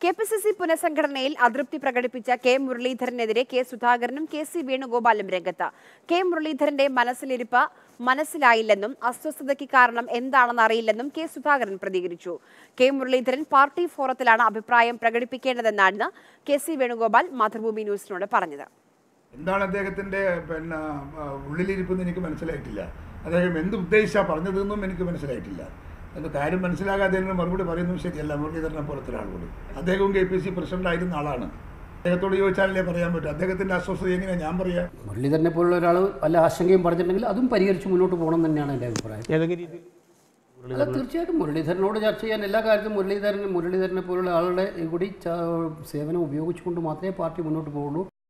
K P C C പുനഃസംഘടനയിൽ അതൃപ്തി പ്രകടിപ്പിച്ച കെ മുരളീധരനെതിരെ കെ സുധാകരനും കെ സി വേണുഗോപാലും രംഗത്ത് കെ മുരളീധരന്റെ മനസ്സിലിരിപ്പ് മനസ്സിലായില്ലെന്നും അസ്വസ്ഥതയ്ക്ക് കാരണം എന്താണെന്ന് അറിയില്ലെന്നും കെ സുധാകരൻ പ്രതികരിച്ചു കെ മുരളീധരൻ പാർട്ടി ഫോറത്തിലാണ് അഭിപ്രായം പ്രകടിപ്പിക്കേണ്ടതെന്നാണ് കെ സി വേണുഗോപാൽ മാതൃഭൂമി ന്യൂസിനോട് പറഞ്ഞത് എന്താണ് അദ്ദേഹത്തിൻ്റെ പിന്നെ ആ, ഉള്ളിലിരിപ്പെന്ന് എനിക്ക് മനസ്സിലായിട്ടില്ല അദ്ദേഹം എന്ത് ഉദ്ദേശിച്ചാണ് പറഞ്ഞതെന്നും എനിക്ക് മനസ്സിലായിട്ടില്ല അത് കാര്യം മനസ്സിലാകാതെ തന്നെ മറുപടി പറയുന്നതും ശരിയല്ല മുരളീധരനെ പോലത്തെ ഒരാളോട് അദ്ദേഹവും കെ പി സി പ്രസിഡന്റ് ആയിരുന്ന ആളാണ് അദ്ദേഹത്തോട് ചോദിച്ചാലല്ലേ പറയാൻ പറ്റും അദ്ദേഹത്തിൻ്റെ അസ്വസ്ഥത എങ്ങനെയാണ് ഞാൻ പറയാ മുരളീധരനെ പോലുള്ള ഒരാൾ വല്ല ആശങ്കയും പറഞ്ഞിട്ടുണ്ടെങ്കിൽ അതും പരിഹരിച്ച് മുന്നോട്ട് പോകണം തന്നെയാണ് എൻ്റെ അഭിപ്രായം ഏതെങ്കിലും രീതിയിൽ അല്ല തീർച്ചയായിട്ടും മുരളീധരനോട് ചർച്ച ചെയ്യാൻ എല്ലാ കാര്യത്തിലും മുരളീധരൻ മുരളീധരനെ പോലുള്ള ആളുടെ കൂടി ച- സേവനം ഉപയോഗിച്ചുകൊണ്ട് മാത്രമേ പാർട്ടി മുന്നോട്ട് പോകുള്ളൂ